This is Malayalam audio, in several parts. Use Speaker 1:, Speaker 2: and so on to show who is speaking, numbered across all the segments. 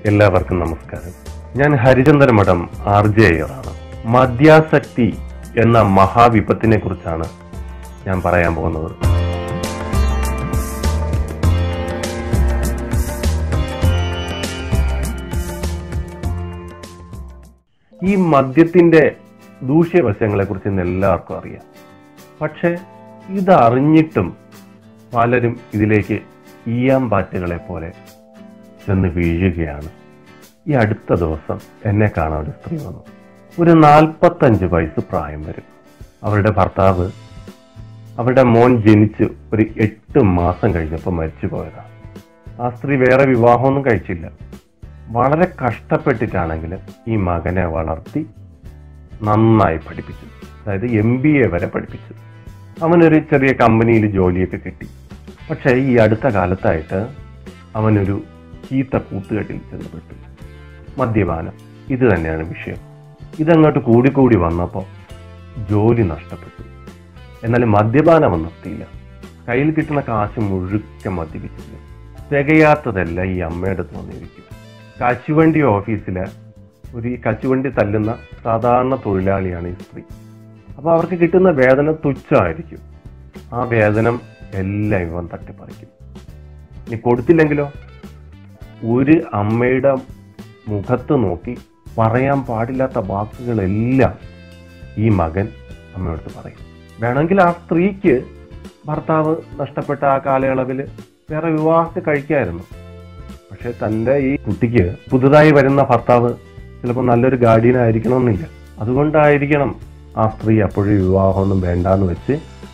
Speaker 1: എല്ലാവർക്കും നമസ്കാരം ഞാൻ ഹരിചന്ദ്ര മഠം ആർ ജെ അയ്യറാണ് മദ്യാസക്തി എന്ന മഹാവിപത്തിനെ കുറിച്ചാണ് ഞാൻ പറയാൻ പോകുന്നത് ഈ മദ്യത്തിന്റെ ദൂഷ്യവശങ്ങളെ കുറിച്ച് ഇന്ന് എല്ലാവർക്കും അറിയാം പക്ഷെ ഇതറിഞ്ഞിട്ടും പലരും ഇതിലേക്ക് ഈയാമ്പാറ്റുകളെ പോലെ ചെന്ന് വീഴുകയാണ് ഈ അടുത്ത ദിവസം എന്നെ കാണാൻ ഒരു സ്ത്രീ വന്നു ഒരു നാൽപ്പത്തഞ്ച് വയസ്സ് പ്രായം വരും അവരുടെ ഭർത്താവ് അവരുടെ മോൻ ജനിച്ച് ഒരു എട്ട് മാസം കഴിഞ്ഞപ്പോൾ മരിച്ചു പോയതാണ് ആ സ്ത്രീ വേറെ വിവാഹമൊന്നും കഴിച്ചില്ല വളരെ കഷ്ടപ്പെട്ടിട്ടാണെങ്കിലും ഈ മകനെ വളർത്തി നന്നായി പഠിപ്പിച്ചു അതായത് എം ബി എ വരെ പഠിപ്പിച്ചു അവനൊരു ചെറിയ കമ്പനിയിൽ ജോലിയൊക്കെ കിട്ടി പക്ഷേ ഈ അടുത്ത കാലത്തായിട്ട് അവനൊരു ചീത്ത കൂട്ടുകെട്ടിൽ ചെന്നപ്പെട്ടു മദ്യപാനം ഇത് തന്നെയാണ് വിഷയം ഇതങ്ങോട്ട് കൂടിക്കൂടി വന്നപ്പോൾ ജോലി നഷ്ടപ്പെട്ടു എന്നാൽ മദ്യപാനം നിർത്തിയില്ല കയ്യിൽ കിട്ടുന്ന കാശ് മുഴുക്കെ മദ്യപിച്ചില്ല തികയാത്തതല്ല ഈ അമ്മയുടെ തോന്നിയിരിക്കും കശുവണ്ടി ഓഫീസിലെ ഒരു ഈ കശുവണ്ടി തല്ലുന്ന സാധാരണ തൊഴിലാളിയാണ് ഈ സ്ത്രീ അപ്പോൾ അവർക്ക് കിട്ടുന്ന വേതനം തുച്ഛമായിരിക്കും ആ വേതനം എല്ലാം ഇവൻ തട്ടിപ്പറിക്കും ഇനി കൊടുത്തില്ലെങ്കിലോ ഒരു അമ്മയുടെ മുഖത്ത് നോക്കി പറയാൻ പാടില്ലാത്ത വാക്കുകളെല്ലാം ഈ മകൻ അമ്മയോട് പറയും വേണമെങ്കിൽ ആ സ്ത്രീക്ക് ഭർത്താവ് നഷ്ടപ്പെട്ട ആ കാലയളവിൽ വേറെ വിവാഹത്തെ കഴിക്കായിരുന്നു പക്ഷെ തൻ്റെ ഈ കുട്ടിക്ക് പുതുതായി വരുന്ന ഭർത്താവ് ചിലപ്പോൾ നല്ലൊരു ഗാർഡിയൻ ആയിരിക്കണമെന്നില്ല അതുകൊണ്ടായിരിക്കണം ആ സ്ത്രീ അപ്പോഴും വിവാഹമൊന്നും വേണ്ടാന്ന് വെച്ച്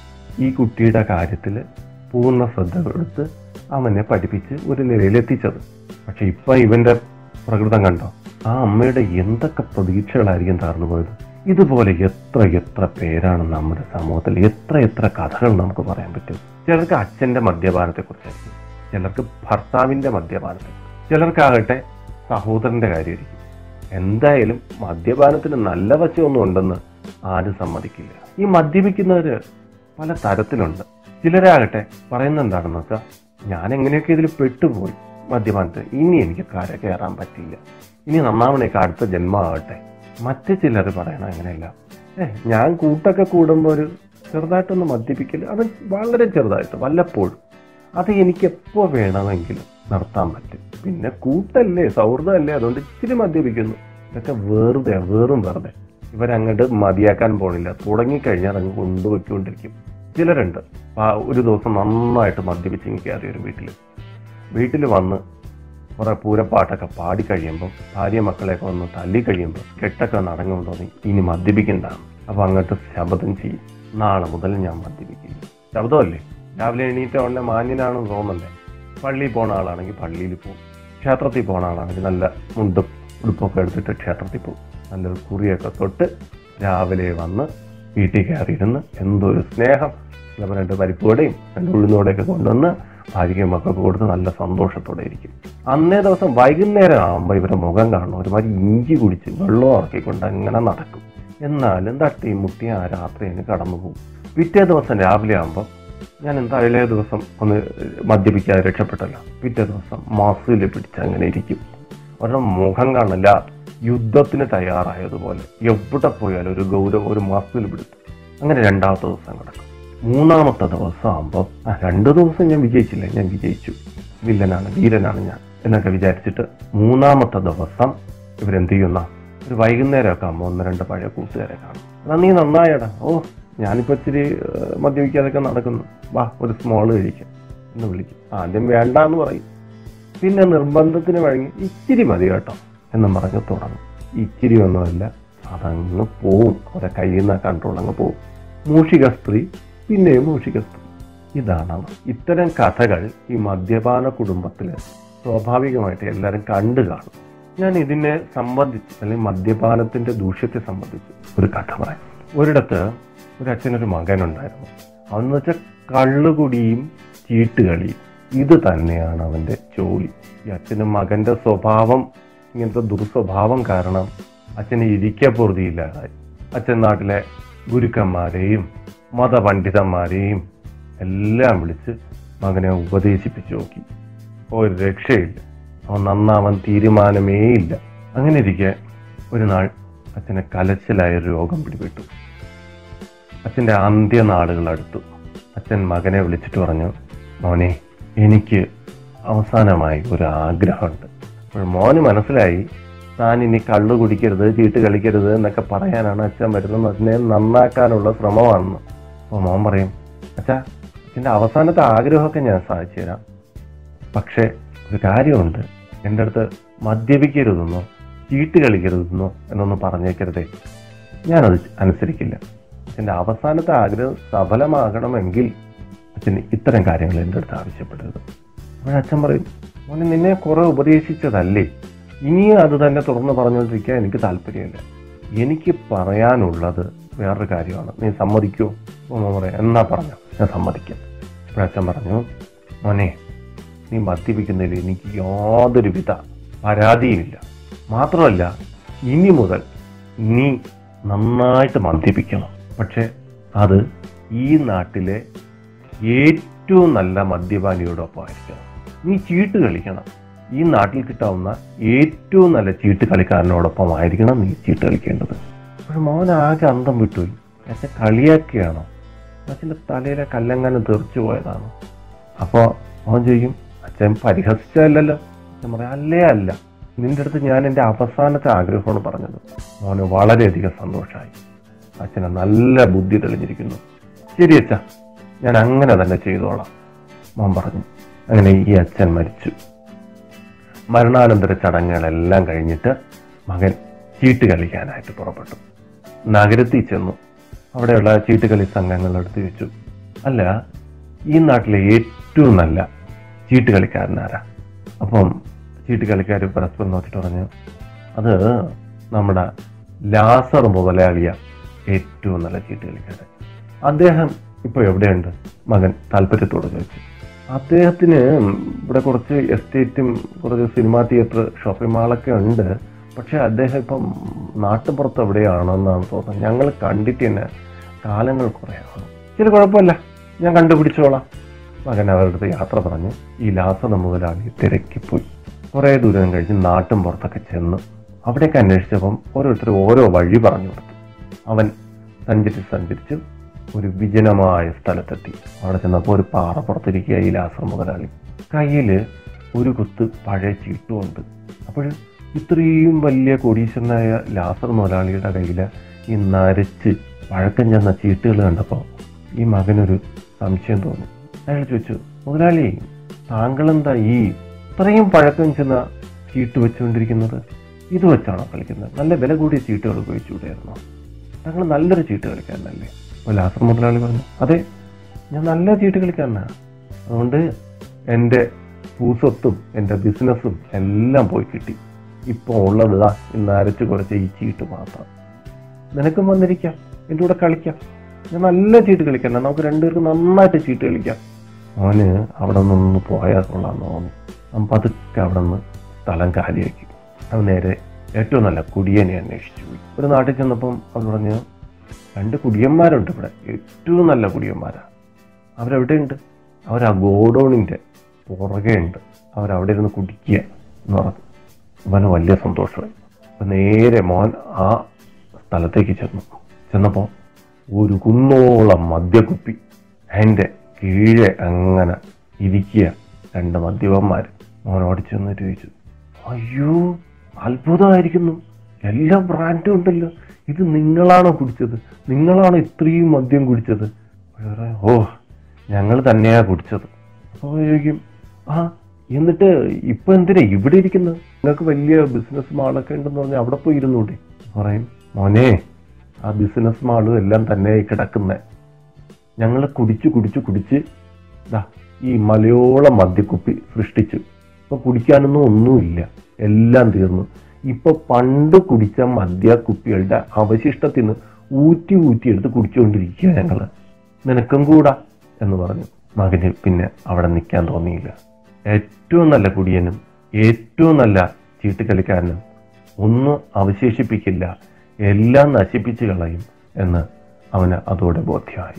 Speaker 1: ഈ കുട്ടിയുടെ കാര്യത്തിൽ പൂർണ്ണ ശ്രദ്ധ കൊടുത്ത് അവനെ പഠിപ്പിച്ച് ഒരു നിലയിലെത്തിച്ചത് പക്ഷെ ഇപ്പം ഇവന്റെ പ്രകൃതം കണ്ടോ ആ അമ്മയുടെ എന്തൊക്കെ പ്രതീക്ഷകളായിരിക്കും തകർന്നു പോയത് ഇതുപോലെ എത്ര എത്ര പേരാണ് നമ്മുടെ സമൂഹത്തിൽ എത്ര എത്ര കഥകൾ നമുക്ക് പറയാൻ പറ്റും ചിലർക്ക് അച്ഛന്റെ മദ്യപാനത്തെ കുറിച്ചായിരിക്കും ചിലർക്ക് ഭർത്താവിന്റെ മദ്യപാനത്തെ ചിലർക്കാകട്ടെ സഹോദരന്റെ കാര്യമായിരിക്കും എന്തായാലും മദ്യപാനത്തിന് നല്ല വശമൊന്നും ഉണ്ടെന്ന് ആരും സമ്മതിക്കില്ല ഈ മദ്യപിക്കുന്നവര് പല തരത്തിലുണ്ട് ചിലരാകട്ടെ പറയുന്നത് എന്താണെന്ന് വെച്ചാൽ ഞാൻ എങ്ങനെയൊക്കെ ഇതിൽ പെട്ടുപോയി മദ്യപാനത്തിൽ ഇനി എനിക്ക് കര കയറാൻ പറ്റില്ല ഇനി നന്നാവണേക്ക് അടുത്ത ജന്മമാകട്ടെ മറ്റു ചിലർ പറയണം അങ്ങനെയല്ല ഏ ഞാൻ കൂട്ടൊക്കെ കൂടുമ്പോൾ ഒരു ചെറുതായിട്ടൊന്ന് മദ്യപിക്കൽ അത് വളരെ ചെറുതായിട്ട് വല്ലപ്പോഴും അത് എനിക്ക് എപ്പോൾ വേണമെങ്കിലും നിർത്താൻ പറ്റും പിന്നെ കൂട്ടല്ലേ സൗഹൃദമല്ലേ അതുകൊണ്ട് ഇച്ചിരി മദ്യപിക്കുന്നു ഇതൊക്കെ വെറുതെ വെറും വെറുതെ ഇവരങ്ങോട്ട് മതിയാക്കാൻ പോണില്ല തുടങ്ങിക്കഴിഞ്ഞാൽ അങ്ങ് കൊണ്ടുപോയിക്കൊണ്ടിരിക്കും ചിലരുണ്ട് ആ ഒരു ദിവസം നന്നായിട്ട് മദ്യപിച്ച് കയറി ഒരു വീട്ടിൽ വീട്ടിൽ വന്ന് കുറെ പൂരപ്പാട്ടൊക്കെ പാടി കഴിയുമ്പോൾ ഭാര്യ മക്കളെയൊക്കെ വന്ന് തല്ലി കഴിയുമ്പോൾ കെട്ടൊക്കെ നടങ്ങുമ്പോൾ തോന്നി ഇനി മദ്യപിക്കണ്ടാണ് അപ്പോൾ അങ്ങോട്ട് ശബ്ദം ചെയ്യും നാളെ മുതൽ ഞാൻ മദ്യപിക്കില്ല ശബ്ദമല്ലേ രാവിലെ എണീറ്റ ഉടനെ മാന്യനാണെന്ന് തോന്നണ്ടേ പള്ളിയിൽ പോണ ആളാണെങ്കിൽ പള്ളിയിൽ പോകും ക്ഷേത്രത്തിൽ പോണ ആളാണെങ്കിൽ നല്ല മുണ്ടും ഉടുപ്പൊക്കെ എടുത്തിട്ട് ക്ഷേത്രത്തിൽ പോകും നല്ലൊരു കുറിയൊക്കെ തൊട്ട് രാവിലെ വന്ന് വീട്ടിൽ കയറിയിരുന്ന് എന്തൊരു സ്നേഹം ചിലപ്പോൾ രണ്ട് പരിപ്പുവടയും രണ്ട് ഉഴുന്നോടെയൊക്കെ കൊണ്ടുവന്ന് ഭാര്യയ്ക്കും മക്കൾക്ക് കൊടുത്ത് നല്ല സന്തോഷത്തോടെ ഇരിക്കും അന്നേ ദിവസം വൈകുന്നേരം ആകുമ്പോൾ ഇവരുടെ മുഖം കാണും ഒരുമാതിരി ഇഞ്ചി കുടിച്ച് വെള്ളം ഇറക്കിക്കൊണ്ട് അങ്ങനെ നടക്കും എന്നാലും തട്ടിയും മുട്ടിയും ആ രാത്രി അതിന് കടന്നു പോകും പിറ്റേ ദിവസം രാവിലെ ആകുമ്പോൾ ഞാൻ എന്തായാലേ ദിവസം ഒന്ന് മദ്യപിക്കാതെ രക്ഷപ്പെട്ടല്ലോ പിറ്റേ ദിവസം മസിൽ പിടിച്ച് അങ്ങനെ ഇരിക്കും അവരുടെ മുഖം കാണില്ല യുദ്ധത്തിന് തയ്യാറായതുപോലെ എവിടെ പോയാലും ഒരു ഗൗരവം ഒരു മസിൽ പിടിച്ചു അങ്ങനെ രണ്ടാമത്തെ ദിവസം കിടക്കും മൂന്നാമത്തെ ദിവസം ആകുമ്പോൾ ആ രണ്ട് ദിവസം ഞാൻ വിജയിച്ചില്ല ഞാൻ വിജയിച്ചു വില്ലനാണ് വീരനാണ് ഞാൻ എന്നൊക്കെ വിചാരിച്ചിട്ട് മൂന്നാമത്തെ ദിവസം ഇവരെന്ത് ചെയ്യുന്ന ഒരു വൈകുന്നേരമൊക്കെ ആകുമ്പോൾ ഒന്ന് രണ്ട് പഴയ കൂട്ടുകാരെ കാണും എന്നാ നീ നന്നായടാ ഓ ഞാനിപ്പോൾ ഇച്ചിരി ഏഹ്, മദ്യപിക്കാതൊക്കെ നടക്കുന്നു വാ ഒരു സ്മോൾ കഴിക്കാം എന്ന് വിളിക്കും ആദ്യം വേണ്ട എന്ന് പറയും പിന്നെ നിർബന്ധത്തിന് വഴങ്ങി ഇച്ചിരി മതി കേട്ടോ എന്നും പറഞ്ഞ് തുടങ്ങും ഇച്ചിരി ഒന്നുമല്ല അതങ്ങ് പോവും അവരെ കയ്യിൽ നിന്ന് കൺട്രോൾ അങ്ങ് പോവും മൂഷിക സ്ത്രീ പിന്നെയും മൂഷിക സ്ത്രീ ഇതാണ് അവ. ഇത്തരം കഥകൾ ഈ മദ്യപാന കുടുംബത്തിൽ സ്വാഭാവികമായിട്ട് എല്ലാവരും കണ്ടു കാണും ഞാൻ ഇതിനെ സംബന്ധിച്ച് അല്ലെങ്കിൽ മദ്യപാനത്തിന്റെ ദൂഷ്യത്തെ സംബന്ധിച്ച് ഒരു കഥ പറയാം ഒരിടത്ത് ഒരു അച്ഛനൊരു മകനുണ്ടായിരുന്നു അവന്ന് വെച്ചാൽ കള്ളുകുടിയും ചീട്ടുകളിയും ഇത് തന്നെയാണ് അവന്റെ ജോലി ഈ അച്ഛനും മകന്റെ സ്വഭാവം ഇങ്ങനത്തെ ദുർസ്വഭാവം കാരണം അച്ഛന് ഇരിക്കപ്പൊറുതിയില്ലാതായി അച്ഛൻ നാട്ടിലെ ഗുരുക്കന്മാരെയും മതപണ്ഡിതന്മാരെയും എല്ലാം വിളിച്ച് മകനെ ഉപദേശിപ്പിച്ചു നോക്കി ഒരു രക്ഷയില്ല അവൻ നന്നാവാൻ തീരുമാനമേ ഇല്ല അങ്ങനെ ഇരിക്കെ ഒരു നാൾ അച്ഛനെ കലച്ചിലായ ഒരു രോഗം പിടിപെട്ടു അച്ഛൻ്റെ അന്ത്യനാളുകൾ അടുത്തു അച്ഛൻ മകനെ വിളിച്ചിട്ട് പറഞ്ഞു മോനെ എനിക്ക് അവസാനമായി ഒരു ആഗ്രഹമുണ്ട് അപ്പോൾ മോന് മനസ്സിലായി താൻ ഇനി കള്ളു കുടിക്കരുത് ചീട്ട് കളിക്കരുത് എന്നൊക്കെ പറയാനാണ് അച്ഛൻ വരുന്നത് അതിനെ നന്നാക്കാനുള്ള ശ്രമമാണെന്ന് അപ്പോൾ മോൻ പറയും അച്ഛാ അച്ഛൻ്റെ അവസാനത്തെ ആഗ്രഹമൊക്കെ ഞാൻ സാധിച്ചു തരാം പക്ഷേ ഒരു കാര്യമുണ്ട് എൻ്റെ അടുത്ത് മദ്യപിക്കരുതെന്നോ ചീട്ട് കളിക്കരുതെന്നോ എന്നൊന്നും പറഞ്ഞേക്കരുതേ ഞാനത് അനുസരിക്കില്ല എൻ്റെ അവസാനത്തെ ആഗ്രഹം സഫലമാകണമെങ്കിൽ അച്ഛൻ ഇത്തരം കാര്യങ്ങൾ എൻ്റെ അടുത്ത് ആവശ്യപ്പെടരുത് അപ്പോൾ അച്ഛൻ പറയും മോനെ നിന്നെ കുറെ ഉപദേശിച്ചതല്ലേ ഇനിയും അത് തന്നെ തുറന്ന് പറഞ്ഞുകൊണ്ടിരിക്കാൻ എനിക്ക് താല്പര്യമില്ല എനിക്ക് പറയാനുള്ളത് വേറൊരു കാര്യമാണ് നീ സമ്മതിക്കുമോ അപ്പോൾ മോൻ പറയാം എന്നാ പറഞ്ഞു ഞാൻ സമ്മതിക്കാം അപ്പോൾ അച്ഛൻ പറഞ്ഞു മോനെ നീ മദ്യപിക്കുന്നതിൽ എനിക്ക് യാതൊരുവിധ പരാതിയുമില്ല മാത്രമല്ല ഇനി മുതൽ നീ നന്നായിട്ട് മദ്യപിക്കണം പക്ഷെ അത് ഈ നാട്ടിലെ ഏറ്റവും നല്ല മദ്യപാനിയോടൊപ്പം ആയിരിക്കണം നീ ചീട്ട് കളിക്കണം ഈ നാട്ടിൽ കിട്ടാവുന്ന ഏറ്റവും നല്ല ചീട്ട് കളിക്കാരനോടൊപ്പം ആയിരിക്കണം നീ ചീട്ട് കളിക്കേണ്ടത് അപ്പോൾ മോൻ ആകെ അന്തം വിട്ടുപോയി അച്ഛൻ കളിയാക്കിയാണോ അച്ഛൻ്റെ തലയിലെ കല്ലെങ്ങാനും തെറിച്ചു പോയതാണോ അപ്പോൾ മോൻ ചോദിക്കും അച്ഛൻ പരിഹസിച്ചല്ലോ അച്ഛൻ പറയാം അല്ലേ അല്ല നിന്റെ അടുത്ത് ഞാൻ എൻ്റെ അവസാനത്തെ ആഗ്രഹമാണ് പറഞ്ഞത് മോന് വളരെയധികം സന്തോഷമായി അച്ഛന് നല്ല ബുദ്ധി തെളിഞ്ഞിരിക്കുന്നു ശരി അച്ഛ ഞാൻ അങ്ങനെ തന്നെ ചെയ്തോളാം മോൻ പറഞ്ഞു അങ്ങനെ ഈ അച്ഛൻ മരിച്ചു മരണാനന്തര ചടങ്ങുകളെല്ലാം കഴിഞ്ഞിട്ട് മകൻ ചീട്ട് കളിക്കാനായിട്ട് പുറപ്പെട്ടു നഗരത്തിൽ ചെന്നു അവിടെയുള്ള ചീട്ടുകളി സംഘങ്ങൾ എടുത്ത് വെച്ചു അല്ല ഈ നാട്ടിലെ ഏറ്റവും നല്ല ചീട്ട് കളിക്കാരനാരാ അപ്പം ചീട്ട് കളിക്കാർ പരസ്പരം നോക്കിയിട്ട് പറഞ്ഞു അത് നമ്മുടെ ലാസർ മുതലാളിയ ഏറ്റവും നല്ല ചീട്ട് കളിക്കാരൻ അദ്ദേഹം ഇപ്പോൾ എവിടെയുണ്ട് മകൻ താല്പര്യത്തോടെ ചോദിച്ചു അദ്ദേഹത്തിന് ഇവിടെ കുറച്ച് എസ്റ്റേറ്റും കുറച്ച് സിനിമാ തിയേറ്റർ ഷോപ്പിംഗ് മാളൊക്കെ ഉണ്ട് പക്ഷെ അദ്ദേഹം ഇപ്പം നാട്ടുപുറത്ത് എവിടെയാണെന്നാണ് തോന്നുന്നത് ഞങ്ങൾ കണ്ടിട്ട് തന്നെ കാലങ്ങൾ കുറയാണ് ശരി കുഴപ്പമില്ല ഞാൻ കണ്ടുപിടിച്ചോളാം മകൻ അവരുടെ അടുത്ത് യാത്ര പറഞ്ഞ് ഈ ലാസന മുതലാളി തിരക്കിപ്പോയി കുറേ ദൂരം കഴിഞ്ഞ് നാട്ടും പുറത്തൊക്കെ ചെന്ന് അവിടേക്ക് അന്വേഷിച്ചപ്പം ഓരോരുത്തർ ഓരോ വഴി പറഞ്ഞു കൊടുത്തു അവൻ സഞ്ചരിച്ച് സഞ്ചരിച്ച് ഒരു വിജനമായ സ്ഥലത്തെത്തി അവിടെ ചെന്നപ്പോൾ ഒരു പാറ പുറത്തിരിക്കുക ഈ ലാസർ മുതലാളി കയ്യിൽ ഒരു കുത്ത് പഴയ ചീട്ടുമുണ്ട് അപ്പോൾ ഇത്രയും വലിയ കോടീശ്വരനായ ലാസർ മുതലാളിയുടെ കയ്യിൽ ഈ നരച്ച് പഴക്കം ചെന്ന ചീട്ടുകൾ കണ്ടപ്പോൾ ഈ മകനൊരു സംശയം തോന്നി അയാൾ ചോദിച്ചു മുതലാളി താങ്കളെന്താ ഈ ഇത്രയും പഴക്കം ചെന്ന ചീട്ട് വെച്ചുകൊണ്ടിരിക്കുന്നത് ഇത് വെച്ചാണോ കളിക്കുന്നത് നല്ല വില കൂടിയ ചീട്ടുകൾ ഉപയോഗിച്ചുകൂടായിരുന്നോ താങ്കൾ നല്ലൊരു ചീട്ട് കളിക്കാരനല്ലേ അപ്പോൾ ലാസർ മുതലാളി പറഞ്ഞു അതെ ഞാൻ നല്ല ചീട്ട് കളിക്കാരനാണ് അതുകൊണ്ട് എൻ്റെ ഭൂസ്വത്തും എൻ്റെ ബിസിനസ്സും എല്ലാം പോയി കിട്ടി ഇപ്പോൾ ഉള്ളത് ഇതാ ഇന്ന് അരച്ച് കുറച്ച ഈ ചീട്ട് മാത്രം നിനക്കും വന്നിരിക്കാം എൻ്റെ കൂടെ കളിക്കാം ഞാൻ നല്ല ചീട്ട് കളിക്കാം നമുക്ക് രണ്ടുപേർക്കും നന്നായിട്ട് ചീട്ട് കളിക്കാം അവന് അവിടെ നിന്ന് പോയാൽ കൊള്ളാന്ന് തോന്നി അവൻ പതുക്കെ അവിടെ നിന്ന് സ്ഥലം കാലിയാക്കി അവൻ നേരെ ഏറ്റവും നല്ല കുടിയനെ അന്വേഷിച്ചു പോയി ഒരു നാട്ടിൽ ചെന്നപ്പം അവൻ പറഞ്ഞു രണ്ട് കുടിയന്മാരുണ്ട് ഇവിടെ ഏറ്റവും നല്ല കുടിയന്മാരാണ് അവരെവിടെയുണ്ട് അവർ ആ ഗോഡൗണിൻ്റെ പുറകെ ഉണ്ട് അവരവിടെ ഇരുന്ന് കുടിക്കുക എന്ന് പറഞ്ഞു അവന് വലിയ സന്തോഷമായി അപ്പം നേരെ മോൻ ആ സ്ഥലത്തേക്ക് ചെന്നു ചെന്നപ്പോൾ ഒരു കുന്നോളം മദ്യക്കുപ്പി അതിൻ്റെ കീഴെ അങ്ങനെ ഇരിക്കുക രണ്ട് മദ്യപന്മാർ മോനോട് ചെന്നിട്ട് ചോദിച്ചു അയ്യോ അത്ഭുതമായിരിക്കുന്നു എല്ലാ ബ്രാൻഡും ഉണ്ടല്ലോ ഇത് നിങ്ങളാണോ കുടിച്ചത് നിങ്ങളാണോ ഇത്രയും മദ്യം കുടിച്ചത് അവര് പറയും, ഓ ഞങ്ങൾ തന്നെയാ കുടിച്ചത് അപ്പോൾ ചോദിക്കും ആ എന്നിട്ട് ഇപ്പൊ എന്തിനാ ഇവിടെ ഇരിക്കുന്നത് നിങ്ങൾക്ക് വലിയ ബിസിനസ് മാളൊക്കെ ഉണ്ടെന്ന് പറഞ്ഞാൽ അവിടെ പോയി ഇരുന്നൂടെ പറയും മോനെ ആ ബിസിനസ് മാളും എല്ലാം തന്നെ കിടക്കുന്നേ ഞങ്ങൾ കുടിച്ച് കുടിച്ച് കുടിച്ച് ദാ ഈ മലയോളം മദ്യക്കുപ്പി സൃഷ്ടിച്ചു ഇപ്പൊ കുടിക്കാനൊന്നും ഒന്നുമില്ല എല്ലാം തീർന്നു ഇപ്പൊ പണ്ട് കുടിച്ച മദ്യക്കുപ്പികളുടെ അവശിഷ്ടത്തിൽ നിന്ന് ഊറ്റി ഊറ്റി എടുത്ത് കുടിച്ചുകൊണ്ടിരിക്കുക ഞങ്ങള് നിനക്കും കൂടാ എന്ന് പറഞ്ഞു മകന് പിന്നെ അവിടെ നിൽക്കാൻ തോന്നിയില്ല ഏറ്റവും നല്ല കുടിയനും ഏറ്റവും നല്ല ചീട്ടുകളിക്കാരനും ഒന്നും അവശേഷിപ്പിക്കില്ല എല്ലാം നശിപ്പിച്ചു കളയും എന്ന് അവന് അതോടെ ബോധ്യമായി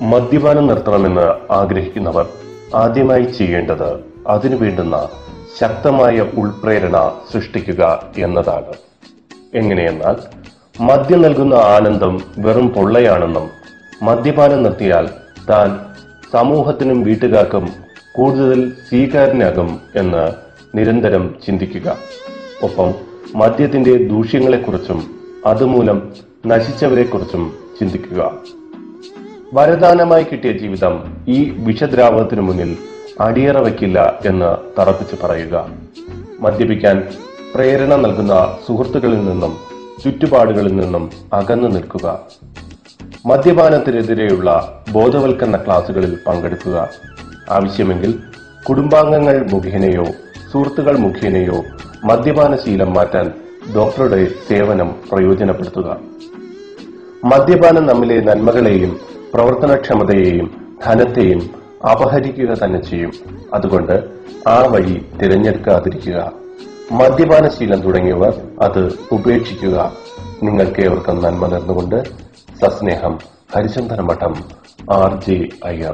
Speaker 1: മദ്യപാനം നിർത്തണമെന്ന് ആഗ്രഹിക്കുന്നവർ ആദ്യമായി ചെയ്യേണ്ടത് അതിനു വേണ്ടുന്ന ശക്തമായ ഉൾപ്രേരണ സൃഷ്ടിക്കുക എന്നതാണ് എങ്ങനെയെന്നാൽ മദ്യം നൽകുന്ന ആനന്ദം വെറും പൊള്ളയാണെന്നും മദ്യപാനം നിർത്തിയാൽ താൻ സമൂഹത്തിനും വീട്ടുകാർക്കും കൂടുതൽ സ്വീകാര്യനാകും എന്ന് നിരന്തരം ചിന്തിക്കുക ഒപ്പം മദ്യത്തിന്റെ ദൂഷ്യങ്ങളെക്കുറിച്ചും അതുമൂലം നശിച്ചവരെക്കുറിച്ചും ചിന്തിക്കുക വരദാനമായി കിട്ടിയ ജീവിതം ഈ വിഷദ്രാവകത്തിനു മുന്നിൽ അടിയറ വയ്ക്കില്ല എന്ന് തറപ്പിച്ച് പറയുക മദ്യപിക്കാൻ പ്രേരണ നൽകുന്ന സുഹൃത്തുക്കളിൽ നിന്നും ചുറ്റുപാടുകളിൽ നിന്നും അകന്നു നിൽക്കുക മദ്യപാനത്തിനെതിരെയുള്ള ബോധവൽക്കരണ ക്ലാസുകളിൽ പങ്കെടുക്കുക ആവശ്യമെങ്കിൽ കുടുംബാംഗങ്ങൾ മുഖേനയോ സുഹൃത്തുക്കൾ മുഖേനയോ മദ്യപാന ശീലം മാറ്റാൻ ഡോക്ടറുടെ സേവനം പ്രയോജനപ്പെടുത്തുക മദ്യപാനം നമ്മിലെ നന്മകളെയും പ്രവർത്തനക്ഷമതയെയും ധനത്തെയും അപഹരിക്കുക തന്നെ ചെയ്യും അതുകൊണ്ട് ആ വഴി തിരഞ്ഞെടുക്കാതിരിക്കുക മദ്യപാന ശീലം തുടങ്ങിയവർ അത് ഉപേക്ഷിക്കുക നിങ്ങൾക്കേവർക്കും നന്മ നേർന്നുകൊണ്ട് സസ്നേഹം ഹരിചന്ദന മഠം ആർ ജെ അയ്യർ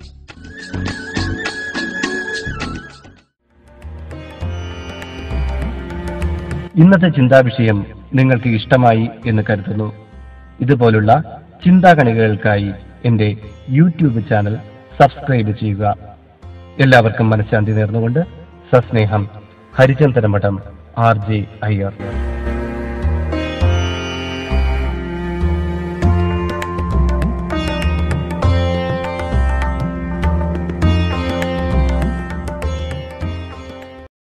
Speaker 2: ഇന്നത്തെ ചിന്താവിഷയം നിങ്ങൾക്ക് ഇഷ്ടമായി എന്ന് കരുതുന്നു ഇതുപോലുള്ള ചിന്താകണികകൾക്കായി എന്റെ യൂട്യൂബ് ചാനൽ സബ്സ്ക്രൈബ് ചെയ്യുക എല്ലാവർക്കും മനഃശാന്തി നേർന്നുകൊണ്ട് സസ്നേഹം ഹരിചന്ദന മഠം ആർ ജെ അയ്യർ